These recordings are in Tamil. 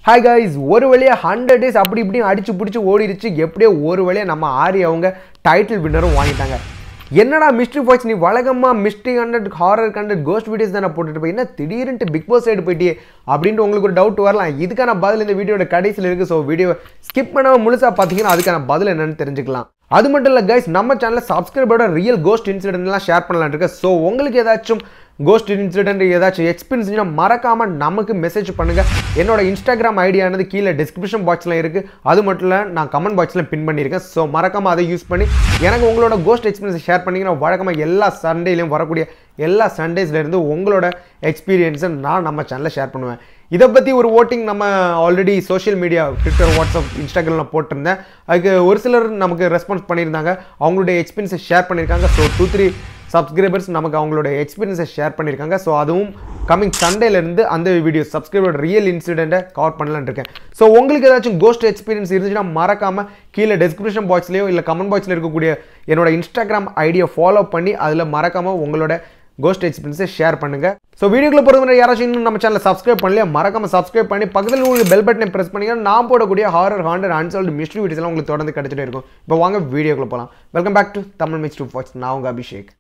ஹாய் கைஸ் ஒரு வழியா ஹண்ட்ரட் டேஸ் அப்படி இப்படியும் அடிச்சு பிடிச்சி ஓடிடுச்சு எப்படியோ ஒரு வழியா நம்ம ஆரி அவங்க டைட்டில் வின்னரும் வாங்கிட்டாங்க என்னடா மிஸ்ட்ரி வாய்ஸ் நீ வழக்கமா mystery content horror content ghost videos தானே போட்டுட்டு போய் என்ன திடீர்னு பிக் பாஸ் சைடு போயிட்டியே அப்படின்ட்டு உங்களுக்கு ஒரு டவுட் வரலாம் இதுக்கான பதில் இந்த வீடியோட கடைசியில் இருக்குது ஸோ வீடியோ ஸ்கிப் பண்ணாமல் முழுசாக பார்த்தீங்கன்னா அதுக்கான பதில் என்னன்னு தெரிஞ்சுக்கலாம் அது மட்டும் இல்லை கைஸ் நம்ம சேனலில் சப்ஸ்கிரைபரோட ரியல் கோஸ்ட் இன்சிடென்ட்லாம் ஷேர் பண்ணலாம்னு இருக்கு ஸோ உங்களுக்கு ஏதாச்சும் கோஸ்ட் இன்சிடென்ட் ஏதாச்சும் எக்ஸ்பீரியன்ஸ்னா மறக்காமல் நமக்கு மெசேஜ் பண்ணுங்கள் என்னோட இன்ஸ்டாகிராம் ஐடியானது கீழே டிஸ்கிரிப்ஷன் பாக்ஸில் இருக்குது அது மட்டும் இல்லை நான் கமெண்ட் பாக்ஸில் பின் பண்ணியிருக்கேன் ஸோ மறக்காமல் அதை யூஸ் பண்ணி எனக்கு உங்களோட கோஸ்ட் எக்ஸ்பீரியன்ஸ் ஷேர் பண்ணிங்கன்னா வழக்கமாக எல்லா சண்டேலையும் வரக்கூடிய எல்லா சண்டேஸ்லேருந்து உங்களோட எக்ஸ்பீரியன்ஸை நான் நம்ம சேனலில் ஷேர் பண்ணுவேன் இதை பற்றி ஒரு ஓட்டிங் நம்ம already social media Twitter WhatsApp இன்ஸ்டாகிராமில் போட்டிருந்தேன் அதுக்கு ஒரு சிலர் நமக்கு ரெஸ்பான்ஸ் பண்ணியிருந்தாங்க அவங்களுடைய எக்ஸ்பீரியன்ஸை ஷேர் பண்ணியிருக்காங்க ஸோ டூ த்ரீ சப்ஸ்கிரைபர்ஸ் நமக்கு அவங்களோட எக்ஸ்பீரியன்ஸை ஷேர் பண்ணியிருக்காங்க ஸோ அதுவும் கமிங் சண்டேலேருந்து அந்த வீடியோ சப்ஸ்கிரைபரோட ரியல் இன்சிடெண்ட்டை கவர் பண்ணலான்னு இருக்கேன் ஸோ உங்களுக்கு ஏதாச்சும் கோஸ்ட் எக்ஸ்பீரியன்ஸ் இருந்துச்சுன்னா மறக்காமல் கீழே டிஸ்கிரிப்ஷன் பாக்ஸ்லேயோ இல்லை கமெண்ட் பாக்ஸில் இருக்கக்கூடிய என்னோட இன்ஸ்டாகிராம் ஐடியை ஃபாலோ பண்ணி அதில் மறக்காமல் உங்களோட கோஸ்ட் எக்ஸ்பீரியன்ஸை ஷேர் பண்ணுங்க ஸோ வீடியோக்குள்ள பொறுத்த யாராச்சும் இன்னும் நம்ம சேனலை சப்ஸ்கிரைப் பண்ணலையா மறக்காம சப்ஸ்கிரைப் பண்ணி பக்கத்தில் உங்களுக்கு பெல் பட்டனை பிரஸ் பண்ணிங்கன்னா நான் போடக்கூடிய horror haunted unsolved mystery videos எல்லாம் உங்களுக்கு தொடர்ந்து கிடைச்சிட்டே இருக்கும் இப்போ வாங்க வீடியோக்குள்ள போகலாம் welcome back to Tamil Mix Two Fox நான் உங்க அபிஷேக்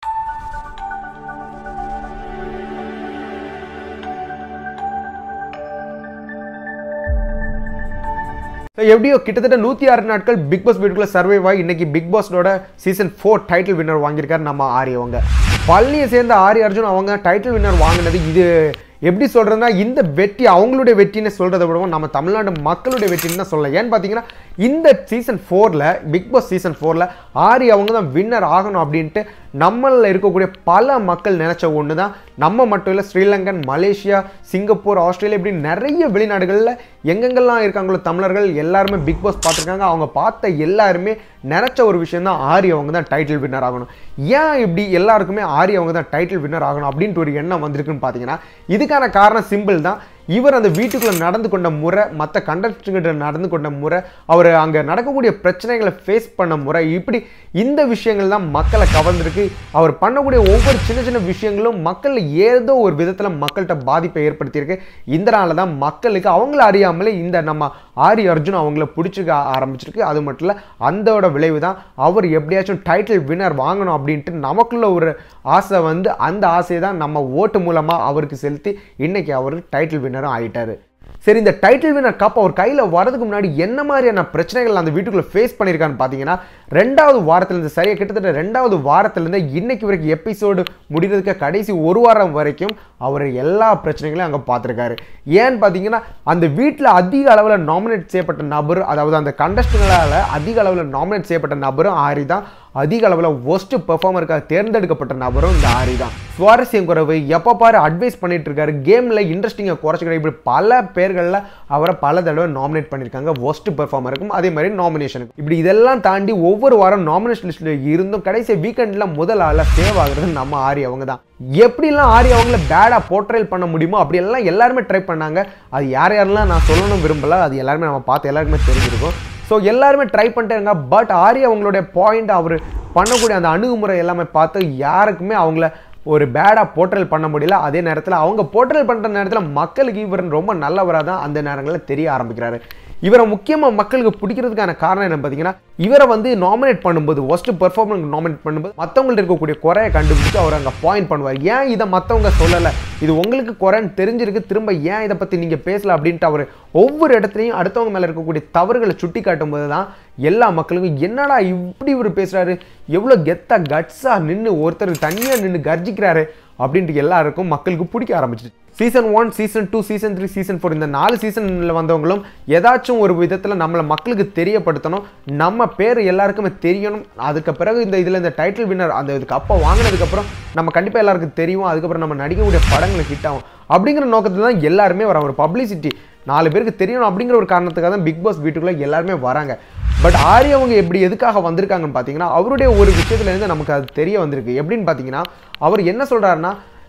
ஸோ எப்படியோ கிட்டத்தட்ட நூற்றி ஆறு நாட்கள் பிக் பாஸ் வீட்டுக்குள்ள சர்வைவ் ஆகி இன்னைக்கு பிக் பாஸோட சீசன் ஃபோர் டைட்டில் வின்னர் வாங்கியிருக்காரு நம்ம ஆரி அவங்க பள்ளியை சேர்ந்த ஆரி அர்ஜுன் அவங்க டைட்டில் வின்னர் வாங்கினது இது எப்படி சொல்கிறதுனா இந்த வெற்றி அவங்களுடைய வெற்றின்னு சொல்கிறத விடவும் நம்ம தமிழ்நாடு மக்களுடைய வெற்றின்னு தான் சொல்லலாம் ஏன்னு பார்த்தீங்கன்னா இந்த சீசன் ஃபோரில் பிக் பாஸ் சீசன் ஃபோரில் ஆரி அவங்க தான் வின்னர் ஆகணும் அப்படின்ட்டு நம்மளில் இருக்கக்கூடிய பல மக்கள் நினச்ச ஒன்று தான் நம்ம மட்டும் இல்லை ஸ்ரீலங்கன் மலேசியா சிங்கப்பூர் ஆஸ்திரேலியா இப்படி நிறைய வெளிநாடுகளில் எங்கெங்கெல்லாம் இருக்காங்களோ தமிழர்கள் எல்லாருமே பிக் பாஸ் பார்த்துருக்காங்க அவங்க பார்த்த எல்லாருமே நினச்ச ஒரு விஷயம் தான் ஆரி அவங்க தான் டைட்டில் வின்னர் ஆகணும் ஏன் இப்படி எல்லாருக்குமே ஆரி அவங்க தான் டைட்டில் வின்னர் ஆகணும் அப்படின்ட்டு ஒரு எண்ணம் வந்திருக்குன்னு பார்த்தீங்கன்னா இதுக்கான காரணம் சிம்பிள் தான் இவர் அந்த வீட்டுக்குள்ளே நடந்து கொண்ட முறை மற்ற கண்டஸ்டன்கிட்ட நடந்து கொண்ட முறை அவர் அங்கே நடக்கக்கூடிய பிரச்சனைகளை ஃபேஸ் பண்ண முறை இப்படி இந்த விஷயங்கள் தான் மக்களை கவர்ந்துருக்கு அவர் பண்ணக்கூடிய ஒவ்வொரு சின்ன சின்ன விஷயங்களும் மக்கள் ஏதோ ஒரு விதத்தில் மக்கள்கிட்ட பாதிப்பை ஏற்படுத்தியிருக்கு இதனால தான் மக்களுக்கு அவங்கள அறியாமலே இந்த நம்ம ஆரி அர்ஜுன் அவங்கள பிடிச்சிக்க ஆரம்பிச்சிருக்கு அது மட்டும் இல்லை அந்தோட விளைவு தான் அவர் எப்படியாச்சும் டைட்டில் வின்னர் வாங்கணும் அப்படின்ட்டு நமக்குள்ள ஒரு ஆசை வந்து அந்த ஆசையை தான் நம்ம ஓட்டு மூலமாக அவருக்கு செலுத்தி இன்னைக்கு அவர் டைட்டில் வின்னரும் ஆகிட்டாரு சரி இந்த டைட்டில் வினர் கப் அவர் கையில் வரதுக்கு முன்னாடி என்ன மாதிரியான பிரச்சனைகள் அந்த வீட்டுக்குள்ளே ஃபேஸ் பண்ணியிருக்கான்னு பார்த்தீங்கன்னா ரெண்டாவது வாரத்திலேருந்து சரியாக கிட்டத்தட்ட ரெண்டாவது வாரத்திலேருந்து இன்னைக்கு வரைக்கும் எபிசோடு முடிகிறதுக்கு கடைசி ஒரு வாரம் வரைக்கும் அவர் எல்லா பிரச்சனைகளையும் அங்கே பார்த்துருக்காரு ஏன்னு பார்த்தீங்கன்னா அந்த வீட்டில் அதிக அளவில் நாமினேட் செய்யப்பட்ட நபர் அதாவது அந்த கண்டஸ்டங்களால் அதிக அளவில் நாமினேட் செய்யப்பட்ட நபரும் ஆரி தான் அதிக அளவில் ஒஸ்ட் பெர்ஃபார்மருக்காக தேர்ந்தெடுக்கப்பட்ட நபரும் இந்த ஆரி தான் சுவாரஸ்யம் குறைவு எப்போ பாரு அட்வைஸ் பண்ணிட்டு இருக்காரு கேமில் இன்ட்ரெஸ்டிங்கை குறைச்சிக்கிற இப்படி பல பேர்களில் அவரை பல தடவை நாமினேட் பண்ணியிருக்காங்க ஒஸ்ட் பெர்ஃபார்மருக்கும் அதே மாதிரி நாமினேஷனுக்கு இப்படி இதெல்லாம் தாண்டி ஒவ்வொரு வாரம் நாமினேஷன் லிஸ்ட்டில் இருந்தும் கடைசி வீக்கெண்டில் முதல் ஆளாக சேவ் ஆகுறது நம்ம ஆரி அவங்க தான் எப்படிலாம் ஆரி அவங்கள பேடாக போர்ட்ரேல் பண்ண முடியுமோ அப்படியெல்லாம் எல்லாருமே ட்ரை பண்ணாங்க அது யார் யாரெல்லாம் நான் சொல்லணும் விரும்பல அது எல்லாருமே நம்ம பார்த்து எல்லாருக்குமே தெரிஞ்சிருக்கும் ஸோ எல்லாருமே ட்ரை பண்ணிட்டேங்க பட் ஆரி அவங்களுடைய பாயிண்ட் அவர் பண்ணக்கூடிய அந்த அணுகுமுறை எல்லாமே பார்த்து யாருக்குமே அவங்கள ஒரு பேடாக போர்ட்ரல் பண்ண முடியல அதே நேரத்தில் அவங்க போர்ட்ரல் பண்ணுற நேரத்தில் மக்களுக்கு இவர் ரொம்ப நல்லவராக தான் அந்த நேரங்களில் தெரிய ஆரம்பிக்கிறாரு இவரை முக்கியமாக மக்களுக்கு பிடிக்கிறதுக்கான காரணம் என்ன பார்த்தீங்கன்னா இவரை வந்து நாமினேட் பண்ணும்போது ஒஸ்ட் பெர்ஃபார்மன்ஸ் நாமினேட் பண்ணும்போது மற்றவங்கள்ட்ட இருக்கக்கூடிய குறையை கண்டுபிடிச்சு அவர் அங்கே பாயிண்ட் பண்ணுவார் ஏன் இதை மற்றவங்க சொல்லலை இது உங்களுக்கு குறைன்னு தெரிஞ்சிருக்கு திரும்ப ஏன் இதை பற்றி நீங்கள் பேசல அப்படின்ட்டு அவர் ஒவ்வொரு இடத்துலையும் அடுத்தவங்க மேலே இருக்கக்கூடிய தவறுகளை சுட்டி காட்டும் போது தான் எல்லா மக்களுக்கும் என்னடா இப்படி இவர் பேசுகிறாரு எவ்வளோ கெத்தா கட்ஸாக நின்று ஒருத்தர் தனியாக நின்று கர்ஜிக்கிறாரு அப்படின்ட்டு எல்லாருக்கும் மக்களுக்கு பிடிக்க ஆரம்பிச்சிச்சு season one season two season three season four இந்த நாலு சீசனில் வந்தவங்களும் ஏதாச்சும் ஒரு விதத்தில் நம்மளை மக்களுக்கு தெரியப்படுத்தணும் நம்ம பேர் எல்லாருக்குமே தெரியணும் அதுக்கு பிறகு இந்த இதில் இந்த டைட்டில் வின்னர் அந்த இதுக்கு அப்போ வாங்கினதுக்கப்புறம் நம்ம கண்டிப்பாக எல்லாருக்கும் தெரியும் அதுக்கப்புறம் நம்ம நடிக்கக்கூடிய படங்களை ஹிட் ஆகும் அப்படிங்கிற நோக்கத்தில் தான் எல்லாருமே வரோம் ஒரு பப்ளிசிட்டி நாலு பேருக்கு தெரியணும் அப்படிங்கிற ஒரு காரணத்துக்காக தான் பிக் பாஸ் வீட்டுக்குள்ளே எல்லாருமே வராங்க பட் ஆரி அவங்க எப்படி எதுக்காக வந்திருக்காங்கன்னு பார்த்தீங்கன்னா அவருடைய ஒரு விஷயத்துலேருந்து நமக்கு அது தெரிய வந்திருக்கு எப்படின்னு பார்த்தீங்கன்னா அவர் என்ன சொல்கிறாருன்னா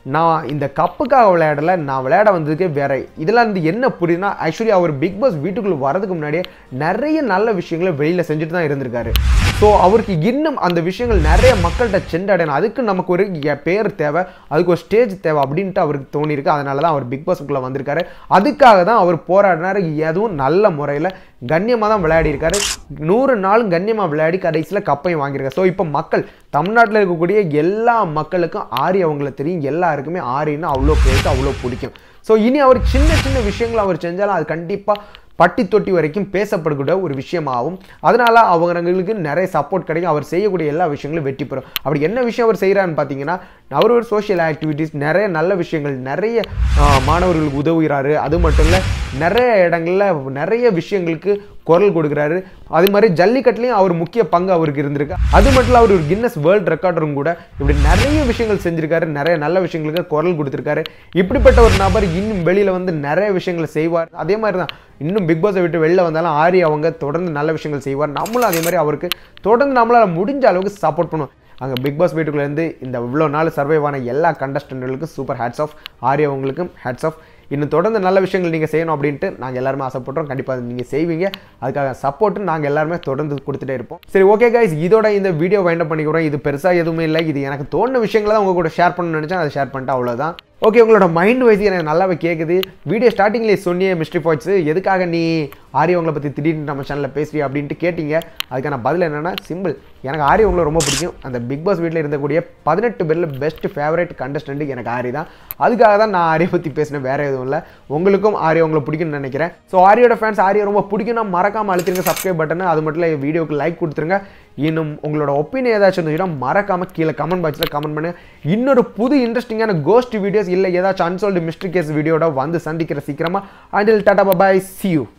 நான் இந்த கப்புக்காக விளையாடல நான் விளையாட வந்ததுக்கு வேற இதெல்லாம் இருந்து என்ன புரியுதுன்னா ஆக்சுவலி அவர் பிக் பாஸ் வீட்டுக்குள்ள வரதுக்கு முன்னாடியே நிறைய நல்ல விஷயங்களை வெளியில் செஞ்சுட்டு தான் இருந்திருக்காரு ஸோ அவருக்கு இன்னும் அந்த விஷயங்கள் நிறைய மக்கள்கிட்ட சென்றடையணும் அதுக்கு நமக்கு ஒரு எ- பேர் தேவை அதுக்கு ஒரு ஸ்டேஜ் தேவை அப்படின்ட்டு அவருக்கு தோணியிருக்கு அதனால தான் அவர் பிக் பாஸ்க்குள்ளே வந்திருக்காரு அதுக்காக தான் அவர் போராடினார் அதுவும் நல்ல முறையில் கண்ணியமாக தான் விளையாடி இருக்காரு நூறு நாளும் கண்ணியமாக விளையாடி கடைசியில் கப்பையும் வாங்கியிருக்காரு ஸோ இப்போ மக்கள் தமிழ்நாட்டில் இருக்கக்கூடிய எல்லா மக்களுக்கும் ஆரி அவங்கள தெரியும் எல்லாருக்குமே ஆரின்னு அவ்வளோ பேச அவ்வளோ பிடிக்கும் ஸோ இனி அவர் சின்ன சின்ன விஷயங்கள் அவர் செஞ்சாலும் அது கண்டிப்பாக பட்டி தொட்டி வரைக்கும் பேசப்படக்கூடிய ஒரு விஷயமாகும் அதனால அவங்களுக்கு நிறைய சப்போர்ட் கிடைக்கும் அவர் செய்யக்கூடிய எல்லா விஷயங்களும் வெற்றி பெறும் அப்படி என்ன விஷயம் அவர் செய்கிறான்னு பார்த்தீங்கன்னா அவர் ஒரு சோஷியல் ஆக்டிவிட்டீஸ் நிறைய நல்ல விஷயங்கள் நிறைய ஆஹ், மாணவர்களுக்கு உதவுகிறாரு அது மட்டும் இல்லை நிறைய இடங்கள்ல நிறைய விஷயங்களுக்கு குரல் கொடுக்குறாரு அது மாதிரி ஜல்லிக்கட்டுலையும் அவர் முக்கிய பங்கு அவருக்கு இருந்திருக்கு அது மட்டும் இல்லை அவர் ஒரு கின்னஸ் வேர்ல்ட் ரெக்கார்டரும் கூட இப்படி நிறைய விஷயங்கள் செஞ்சிருக்காரு நிறைய நல்ல விஷயங்களுக்கு குரல் கொடுத்துருக்காரு இப்படிப்பட்ட ஒரு நபர் இன்னும் வெளியில வந்து நிறைய விஷயங்களை செய்வார் அதே மாதிரி தான் இன்னும் பிக் பாஸை விட்டு வெளில வந்தாலும் ஆரி அவங்க தொடர்ந்து நல்ல விஷயங்கள் செய்வார் நம்மளும் அதே மாதிரி அவருக்கு தொடர்ந்து நம்மளால் முடிஞ்ச அளவுக்கு சப்போர்ட் பண்ணுவோம் அங்கே பிக் பாஸ் வீட்டுக்குள்ளேருந்து இந்த இவ்வளோ நாள் சர்வைவ் ஆன எல்லா கண்டஸ்டன்ட்களுக்கும் சூப்பர் ஹேட்ஸ் ஆஃப் ஆரி அவங்களுக்கும் ஹேட்ஸ் ஆஃப் இன்னும் தொடர்ந்து நல்ல விஷயங்கள் நீங்கள் செய்யணும் அப்படின்ட்டு நாங்கள் எல்லாருமே ஆசைப்படுறோம் கண்டிப்பாக நீங்கள் செய்வீங்க அதுக்காக சப்போர்ட்டு நாங்கள் எல்லாருமே தொடர்ந்து கொடுத்துட்டே இருப்போம் சரி ஓகே கைஸ் இதோட இந்த வீடியோ வைண்ட் பண்ணிக்கிறோம் இது பெருசாக எதுவுமே இல்லை இது எனக்கு தோணுன விஷயங்களை தான் உங்க கூட ஷேர் பண்ணணும்னு நினச்சேன் அதை ஷேர் பண்ணிட்டு அவ்வளோதான் ஓகே உங்களோட மைண்ட் வைஸ் எனக்கு நல்லாவே கேட்குது வீடியோ ஸ்டார்டிங்லேயே சொன்னியே மிஸ்ட்ரி பாய்ட்ஸ் எதுக்காக நீ ஆரியவங்களை பற்றி திடீர்னு நம்ம சேனலில் பேசுறீ அப்படின்ட்டு கேட்டீங்க அதுக்கான பதில் என்னன்னா சிம்பிள் எனக்கு ஆரியவங்களை ரொம்ப பிடிக்கும் அந்த பிக் பாஸ் வீட்டில் இருந்தக்கூடிய பதினெட்டு பேரில் பெஸ்ட் ஃபேவரட் கண்டஸ்டன்ட் எனக்கு ஆரி தான் அதுக்காக தான் நான் ஆரியை பற்றி பேசினேன் வேற எதுவும் இல்லை உங்களுக்கும் ஆரியா உங்களை பிடிக்கும்னு நினைக்கிறேன் ஸோ ஆரியோட ஃபேன்ஸ் ஆரியா ரொம்ப பிடிக்கும்னா மறக்காம அழுத்திருங்க சப்ஸ்கிரைப் பட்டன் அது மட்டும் இல்லை வீடியோக்கு லைக் கொடுத்துருங்க இன்னும் உங்களோட ஒப்பீனியன் ஏதாச்சும் இருந்துச்சுன்னா மறக்காம கீழே கமெண்ட் பாக்ஸில் கமெண்ட் பண்ணுங்க இன்னொரு புது இன்ட்ரெஸ்டிங்கான கோஸ்ட் வீடியோஸ் இல்லை ஏதாச்சும் அன்சால்டு மிஸ்ட்ரி கேஸ் வீடியோட வந்து சந்திக்கிற சீக்கிரமா until tata bye see you